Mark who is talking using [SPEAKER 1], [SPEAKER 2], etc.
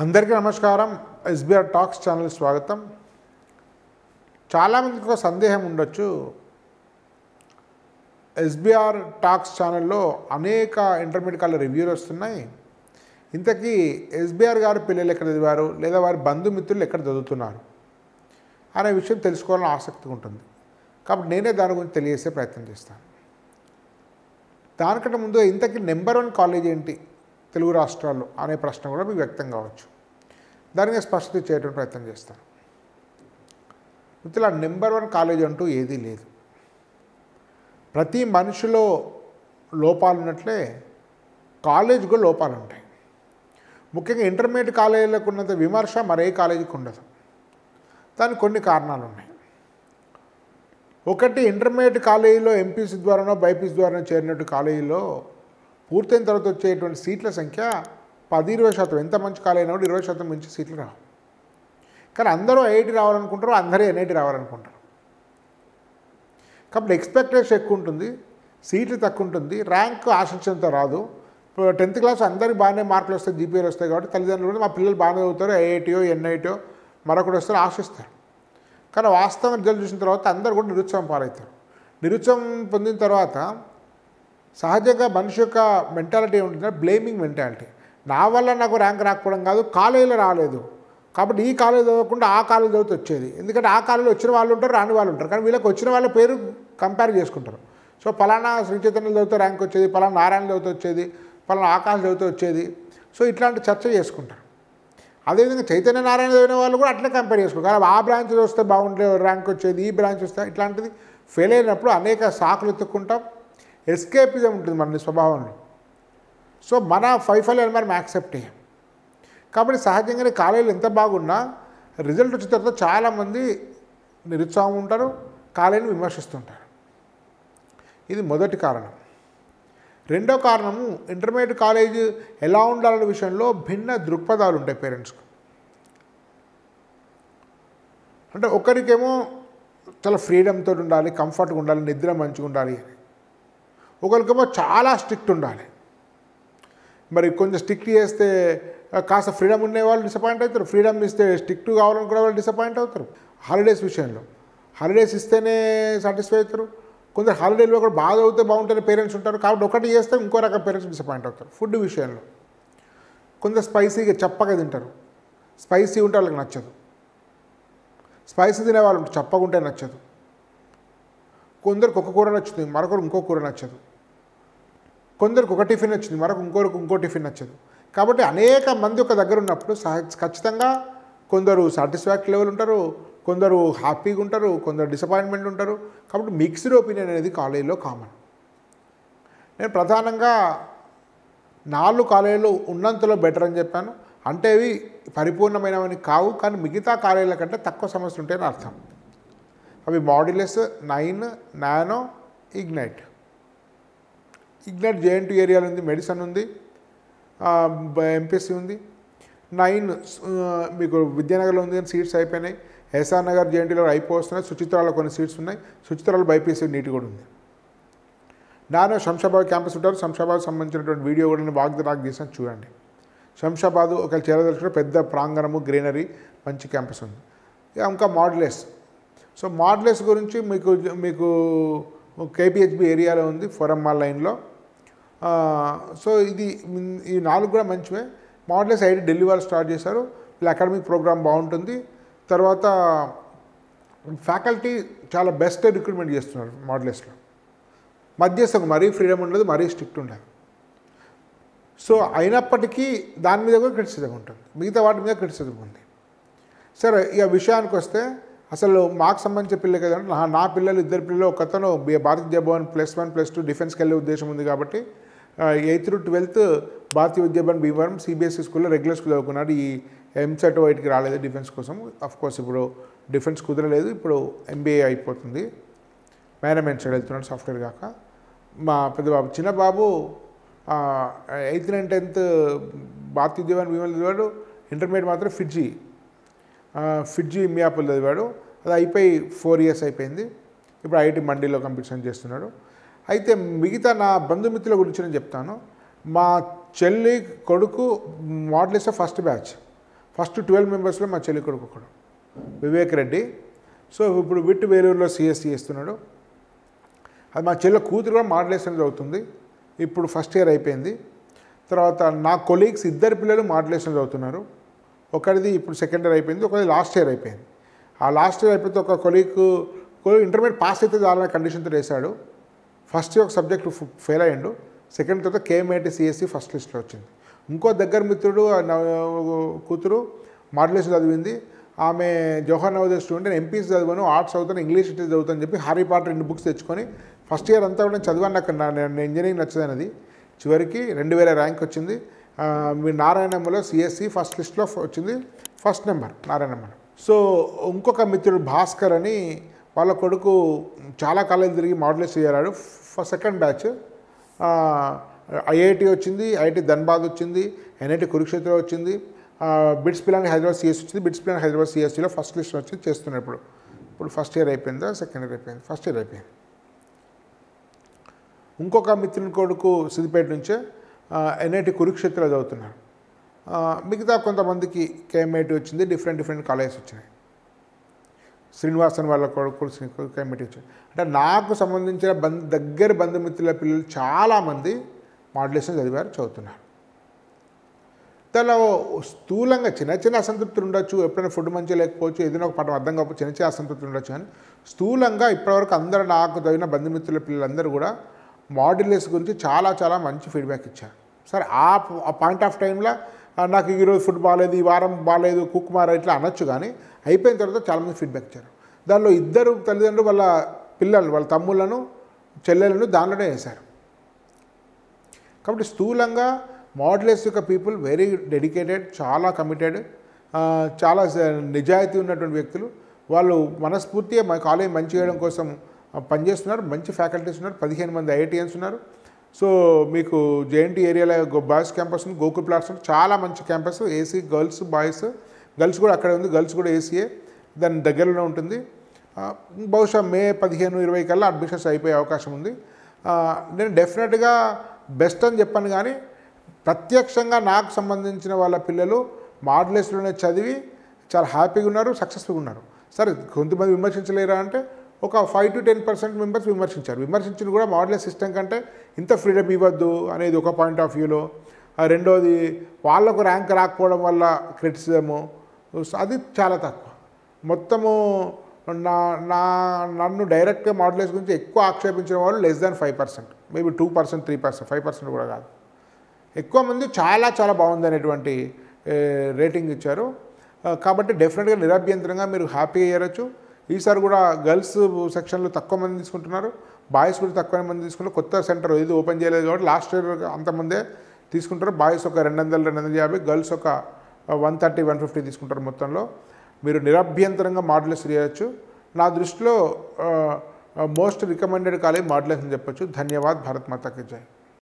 [SPEAKER 1] అందరికీ నమస్కారం SBR talks channel స్వాగతం చాలామందికి ఒక సందేహం ఉండొచ్చు ఎస్బీఆర్ టాక్స్ ఛానల్లో అనేక ఇంటర్మీడియట్ కాల రివ్యూలు వస్తున్నాయి ఇంతకీ ఎస్బీఆర్ గారి పిల్లలు ఎక్కడ చదివారు లేదా వారి బంధుమిత్రులు ఎక్కడ చదువుతున్నారు అనే విషయం తెలుసుకోవాలని ఆసక్తి ఉంటుంది కాబట్టి నేనే దాని గురించి తెలియజేసే ప్రయత్నం చేస్తాను దానికంటే ముందు ఇంతకీ నెంబర్ వన్ కాలేజ్ ఏంటి తెలుగు రాష్ట్రాల్లో అనే ప్రశ్న కూడా మీకు వ్యక్తం కావచ్చు దానికి స్పష్టత చేయడం ప్రయత్నం చేస్తాను మిత్రుల నెంబర్ వన్ కాలేజ్ అంటూ ఏదీ లేదు ప్రతి మనిషిలో లోపాలు ఉన్నట్లే కాలేజీలో లోపాలు ఉంటాయి ముఖ్యంగా ఇంటర్మీడియట్ కాలేజీలకు ఉన్నంత విమర్శ మరే కాలేజీకి ఉండదు దానికి కొన్ని కారణాలు ఉన్నాయి ఒకటి ఇంటర్మీడియట్ కాలేజీలో ఎంపీసీ ద్వారానో బైపీసీ ద్వారానో చేరినట్టు కాలేజీలో పూర్తయిన తర్వాత వచ్చేటువంటి సీట్ల సంఖ్య పది ఇరవై శాతం ఎంత మంచి కాలేజ్ అయినా కూడా ఇరవై శాతం మంచి సీట్లు రావు కానీ అందరూ ఐఐటి రావాలనుకుంటారు అందరూ ఎన్ఐటి రావాలనుకుంటారు కాబట్టి ఎక్స్పెక్టేషన్ ఎక్కువ ఉంటుంది సీట్లు తక్కువ ఉంటుంది ర్యాంక్ ఆశించేంత రాదు ఇప్పుడు టెన్త్ క్లాస్ అందరికి బాగానే మార్కులు వస్తాయి జీపీఎల్ వస్తాయి కాబట్టి తల్లిదండ్రులు కూడా మా పిల్లలు బాగానే చదువుతారు ఐఐటియో ఎన్ఐటియో మరొకటి వస్తారు ఆశిస్తారు కానీ వాస్తవం రిజల్ట్ చూసిన తర్వాత అందరు కూడా నిరుత్సాహం పాలవుతారు నిరుత్సాహం పొందిన తర్వాత సహజంగా మనిషి యొక్క మెంటాలిటీ ఏముంటుందంటే బ్లేమింగ్ మెంటాలిటీ నా వల్ల నాకు ర్యాంక్ రాకపోవడం కాదు కాలేజీలో రాలేదు కాబట్టి ఈ కాలేజ్ చదవకుండా ఆ కాలేజ్ చదివితే వచ్చేది ఎందుకంటే ఆ కాలేజీలో వచ్చిన వాళ్ళు ఉంటారు రాని వాళ్ళు ఉంటారు కానీ వీళ్ళకి వచ్చిన వాళ్ళ పేరు కంపేర్ చేసుకుంటారు సో పలానా శ్రీ చైతన్య చదివితే ర్యాంక్ వచ్చేది పలానా నారాయణ చదివితే వచ్చేది పలానా ఆకాశ్ చదివితే వచ్చేది సో ఇట్లాంటి చర్చ చేసుకుంటారు అదేవిధంగా చైతన్య నారాయణ చదివిన వాళ్ళు కూడా అట్లే కంపేర్ చేసుకుంటారు కానీ ఆ బ్రాంచ్ వస్తే బాగుంటే ర్యాంక్ వచ్చేది ఈ బ్రాంచ్ వస్తే ఇట్లాంటిది ఫెయిల్ అయినప్పుడు అనేక సాకులు ఎత్తుక్కుంటాం ఎస్కేపిజం ఉంటుంది మన స్వభావంలో సో మన వైఫల్యాన్ని మనం యాక్సెప్ట్ చేయం కాబట్టి సహజంగానే కాలేజీలు ఎంత బాగున్నా రిజల్ట్ వచ్చిన తర్వాత చాలామంది నిరుత్సాహం ఉంటారు కాలేజీని విమర్శిస్తుంటారు ఇది మొదటి కారణం రెండో కారణము ఇంటర్మీడియట్ కాలేజ్ ఎలా ఉండాలనే విషయంలో భిన్న దృక్పథాలు ఉంటాయి పేరెంట్స్కు అంటే ఒకరికేమో చాలా ఫ్రీడమ్తో ఉండాలి కంఫర్ట్గా ఉండాలి నిద్ర మంచిగా ఉండాలి అని ఒకరికేమో చాలా స్ట్రిక్ట్ ఉండాలి మరి కొంచెం స్ట్రిక్ట్ చేస్తే కాస్త ఫ్రీడమ్ ఉండే వాళ్ళు డిసప్పాయింట్ అవుతారు ఫ్రీడమ్ ఇస్తే స్ట్రిక్ట్ కావాలనుకునే వాళ్ళు డిసప్పాయింట్ అవుతారు హాలిడేస్ విషయంలో హాలిడేస్ ఇస్తేనే సాటిస్ఫై అవుతారు కొందరు హాలిడేలో కూడా బాగా చదివితే బాగుంటుంది పేరెంట్స్ ఉంటారు కాబట్టి ఒకటి చేస్తే ఇంకో రకం పేరెంట్స్ డిసప్పాయింట్ అవుతారు ఫుడ్ విషయంలో కొందరు స్పైసీగా చప్పగా తింటారు స్పైసీ ఉంటే వాళ్ళకి నచ్చదు స్పైసీ తినే వాళ్ళు చప్పగా ఉంటే నచ్చదు కొందరికి ఒక కూర నచ్చుతుంది మరొకరు ఇంకో కూర నచ్చదు కొందరికి ఒక టిఫిన్ నచ్చింది మరొక ఇంకొకరికి ఇంకో టిఫిన్ నచ్చదు కాబట్టి అనేక మంది ఒక దగ్గర ఉన్నప్పుడు సహ ఖచ్చితంగా కొందరు సాటిస్ఫాక్టరీ లెవెల్ ఉంటారు కొందరు హ్యాపీగా ఉంటారు కొందరు డిసప్పాయింట్మెంట్ ఉంటారు కాబట్టి మిక్స్డ్ ఒపీనియన్ అనేది కాలేజీలో కామన్ నేను ప్రధానంగా నాలుగు కాలేజీలు ఉన్నంతలో బెటర్ అని చెప్పాను అంటే అవి పరిపూర్ణమైనవని కావు కానీ మిగతా కాలేజీల కంటే తక్కువ సమస్యలు ఉంటాయని అర్థం అవి modulus nine nano ignite ignite JNT ఏరియాలో ఉంది మెడిసిన్ ఉంది ఎంపీసీ ఉంది నైన్ మీకు విద్యానగర్లో ఉంది కానీ సీట్స్ అయిపోయినాయి ఎస్ఆర్ నగర్ జేఎన్టీలో అయిపోతున్నాయి సుచిత్రాలో కొన్ని సీట్స్ ఉన్నాయి సుచిత్రాలో బైపీసీ నీట్ కూడా ఉంది నాను శంషాబాద్ క్యాంపస్ ఉంటారు శంషాబాద్ సంబంధించినటువంటి వీడియో కూడా నేను వాగ్ద నాకు తీసాను చూడండి శంషాబాద్ ఒక చేరదలుచుకుంటే పెద్ద ప్రాంగణము గ్రీనరీ మంచి క్యాంపస్ ఉంది ఇంకా మాడ్యులస్ సో మాడ్యులస్ గురించి మీకు మీకు కేపీహెచ్బి ఏరియాలో ఉంది ఫోరమ్మా లైన్లో సో ఇది ఈ నాలుగు కూడా మంచివే మాడ్యులస్ ఐడి ఢిల్లీ వాళ్ళు స్టార్ట్ చేశారు వీళ్ళ అకాడమిక్ ప్రోగ్రామ్ బాగుంటుంది తర్వాత ఫ్యాకల్టీ చాలా బెస్ట్ రిక్రూట్మెంట్ చేస్తున్నారు మాడ్యులస్లో మధ్యస్థం మరీ ఫ్రీడమ్ ఉండదు మరీ స్ట్రిక్ట్ ఉండదు సో అయినప్పటికీ దాని మీద కూడా క్రిటిసిజం ఉంటుంది మిగతా వాటి మీద క్రిటిసిజం ఉంది సరే ఇక విషయానికి వస్తే అసలు మాకు సంబంధించిన పిల్లలు కదంటే నా నా పిల్లలు ఇద్దరు పిల్లలు ఒకతను Bharatiya Vidya Bhavan plus one plus two డిఫెన్స్కి వెళ్ళే ఉద్దేశం ఉంది కాబట్టి eighth to twelfth Bharatiya Vidya Bhavan Bhimavaram CBSE స్కూల్లో రెగ్యులర్ స్కూల్ చదువుకున్నాడు ఈ ఎంసెట్ వైట్కి రాలేదు డిఫెన్స్ కోసం అఫ్ కోర్స్ ఇప్పుడు డిఫెన్స్ కుదరలేదు ఇప్పుడు ఎంబీఏ అయిపోతుంది మేనేజ్మెంట్ సైడ్ వెళ్తున్నాడు సాఫ్ట్వేర్ కాక మా పెద్ద బాబు చిన్న బాబు eighth nine tenth Bharatiya Vidya Bhavan Bhimavaram చదివాడు ఇంటర్మీడియట్ మాత్రం ఫిడ్జీ ఫిడ్జీ మియాపుల్ చదివాడు అది అయిపోయి ఫోర్ ఇయర్స్ అయిపోయింది ఇప్పుడు ఐఐటి మండీలో కంపిటీషన్ చేస్తున్నాడు అయితే మిగతా నా బంధుమిత్రుల గురించి నేను చెప్తాను మా చెల్లి కొడుకు మోడలిస్ట్ ఫస్ట్ బ్యాచ్ ఫస్ట్ ట్వెల్వ్ మెంబర్స్లో మా చెల్లి కొడుకు ఒకడు వివేక్ రెడ్డి సో ఇప్పుడు విట్ వేలూరులో సిఎస్సి చేస్తున్నాడు అది మా చెల్లె కూతురు కూడా మాడ్యులేషన్ చదువుతుంది ఇప్పుడు ఫస్ట్ ఇయర్ అయిపోయింది తర్వాత నా కొలీగ్స్ ఇద్దరు పిల్లలు మాడ్యులేషన్ చదువుతున్నారు ఒకరిది ఇప్పుడు సెకండ్ ఇయర్ అయిపోయింది ఒకరిది లాస్ట్ ఇయర్ అయిపోయింది ఆ లాస్ట్ ఇయర్ అయిపోతే ఒక కొలీగ్ ఇంటర్మీడియట్ పాస్ అయితే చాలా కండిషన్తో వేశాడు ఫస్ట్ ఒక సబ్జెక్ట్ ఫెయిల్ అయ్యిండు సెకండ్ తర్వాత కేఎంఐటి సిఎస్సి ఫస్ట్ లిస్ట్లో వచ్చింది ఇంకో దగ్గర మిత్రుడు ఆ నా కూతురు మాడ్యులేషన్ చదివింది ఆమె జవహర్ నవోదయ స్టూడెంట్ నేను ఎంపీసీ చదివాను ఆర్ట్స్ చదువుతాను ఇంగ్లీష్ ఇటు చదువుతాను అని చెప్పి హ్యారీ పాటర్ రెండు బుక్స్ తెచ్చుకొని ఫస్ట్ ఇయర్ అంతా కూడా నేను చదివాను నాకు నా నేను ఇంజనీరింగ్ నచ్చదన్నది చివరికి రెండు వేల ర్యాంక్ వచ్చింది ఆ, మీ నారాయణమ్మలో సిఎస్సి ఫస్ట్ లిస్ట్లో వచ్చింది ఫస్ట్ నెంబర్ నారాయణమ్మ సో ఇంకొక మిత్రుడు భాస్కర్ అని వాళ్ళ కొడుకు చాలా కాలేజీలు తిరిగి మాడ్యులేషన్ చేరాడు ఫస్ట్ సెకండ్ బ్యాచ్ ఐఐటి వచ్చింది ఐఐటి ధన్బాద్ వచ్చింది ఎన్ఐటి కురుక్షేత్ర వచ్చింది ఆ, బిట్స్ పిలాని హైదరాబాద్ సిఎస్ వచ్చింది బిట్స్ పిలాని హైదరాబాద్ సిఎస్సిలో ఫస్ట్ లిస్ట్ వచ్చి చేస్తున్నాడు ఇప్పుడు ఇప్పుడు ఫస్ట్ ఇయర్ అయిపోయిందా సెకండ్ ఇయర్ అయిపోయింది ఫస్ట్ ఇయర్ అయిపోయింది ఇంకొక మిత్రుని కొడుకు సిద్దిపేట నుంచే ఎన్ఐటి కురుక్షేత్ర చదువుతున్నారు ఆ, మిగతా కొంతమందికి కేఎంఐటి వచ్చింది డిఫరెంట్ డిఫరెంట్ కాలేజెస్ వచ్చినాయి శ్రీనివాసన్ వాళ్ళ కొడుకు కేఎంఐటి వచ్చింది అంటే నాకు సంబంధించిన బంధు దగ్గర బంధుమిత్రుల పిల్లలు చాలామంది మాడ్యులేషన్ చదివారు చదువుతున్నారు దానిలో స్థూలంగా చిన్న చిన్న అసంతృప్తులు ఉండొచ్చు ఎప్పుడైనా ఫుడ్ మంచిగా లేకపోవచ్చు ఏదైనా ఒక పాఠం అర్థం కాకపోతే చిన్న చిన్న అసంతృప్తులు ఉండొచ్చు కానీ స్థూలంగా ఇప్పటివరకు అందరూ నాకు చదివిన బంధుమిత్రుల పిల్లలందరూ కూడా మాడ్యులేస్ గురించి చాలా చాలా మంచి ఫీడ్బ్యాక్ ఇచ్చారు సరే ఆ ఆ పాయింట్ ఆఫ్ టైంలో ఆ, నాకు ఈరోజు ఫుడ్ బాగాలేదు ఈ వారం బాగాలేదు కుక్ మారా ఇట్లా అనొచ్చు కానీ అయిపోయిన తర్వాత చాలామంది ఫీడ్బ్యాక్ ఇచ్చారు దానిలో ఇద్దరు తల్లిదండ్రులు వాళ్ళ పిల్లలు వాళ్ళ తమ్ముళ్ళను చెల్లెలను దానిలోనే వేశారు కాబట్టి స్థూలంగా మోడలెస్ యొక్క పీపుల్ వెరీ డెడికేటెడ్ చాలా కమిటెడ్ చాలా స- నిజాయితీ ఉన్నటువంటి వ్యక్తులు వాళ్ళు మనస్ఫూర్తిగా మా కాలేజ్ మంచి చేయడం కోసం ఆ, పనిచేస్తున్నారు మంచి ఫ్యాకల్టీస్ ఉన్నారు పదిహేను మంది ఐఐటిఎన్స్ ఉన్నారు సో మీకు జేఎన్టీ ఏరియాలో గో- బాయ్స్ క్యాంపస్ ఉంది గోకుల్ ప్లాట్స్ ఉంది చాలా మంచి campus AC girls boys girls కూడా అక్కడే ఉంది గర్ల్స్ కూడా ఏసీఏ దాని దగ్గరలో ఉంటుంది ఆ, బహుశా మే పదిహేను ఇరవై కల్లా అడ్మిషన్స్ అయిపోయే అవకాశం ఉంది ఆ, నేను డెఫినెట్గా బెస్ట్ అని చెప్పాను కానీ ప్రత్యక్షంగా నాకు సంబంధించిన వాళ్ళ పిల్లలు మాడ్యులేస్లోనే చదివి చాలా హ్యాపీగా ఉన్నారు సక్సెస్ఫుల్గా ఉన్నారు సరే కొంతమంది విమర్శించలేరా అంటే ఒక five to ten percent members విమర్శించారు విమర్శించిన కూడా మాడ్యులర్ సిస్టమ్ కంటే ఇంత ఫ్రీడమ్ ఇవ్వద్దు అనేది ఒక పాయింట్ ఆఫ్ వ్యూలో ఆ రెండోది వాళ్ళకు ర్యాంక్ రాకపోవడం వల్ల క్రిటిసిజము అది చాలా తక్కువ మొత్తము నా నా నన్ను డైరెక్ట్గా మాడ్యులేస్ గురించి ఎక్కువ ఆక్షేపించిన వాళ్ళు less than five percent maybe two percent three percent five percent కూడా కాదు ఎక్కువ మంది చాలా చాలా బాగుంది అనేటువంటి ఏ, రేటింగ్ ఇచ్చారు ఆ, కాబట్టి డెఫినెట్గా నిరభ్యంతరంగా మీరు హ్యాపీగా చేయరచ్చు ఈసారి కూడా గర్ల్స్ సెక్షన్లో తక్కువ మంది తీసుకుంటున్నారు బాయ్స్ కూడా తక్కువ మంది తీసుకుంటారు కొత్త సెంటర్ ఇది ఓపెన్ చేయలేదు కాబట్టి లాస్ట్ ఇయర్ అంతమందే తీసుకుంటారు బాయ్స్ ఒక రెండు వందలు రెండు వందల యాభై గర్ల్స్ ఒక వన్ థర్టీ వన్ ఫిఫ్టీ తీసుకుంటారు మొత్తంలో మీరు నిరభ్యంతరంగా మాడ్యులస్ చేయొచ్చు నా దృష్టిలో మోస్ట్ రికమెండెడ్ కాలేజ్ మాడ్యులస్ అని చెప్పొచ్చు ధన్యవాద్ భారత్ మాతాకి జై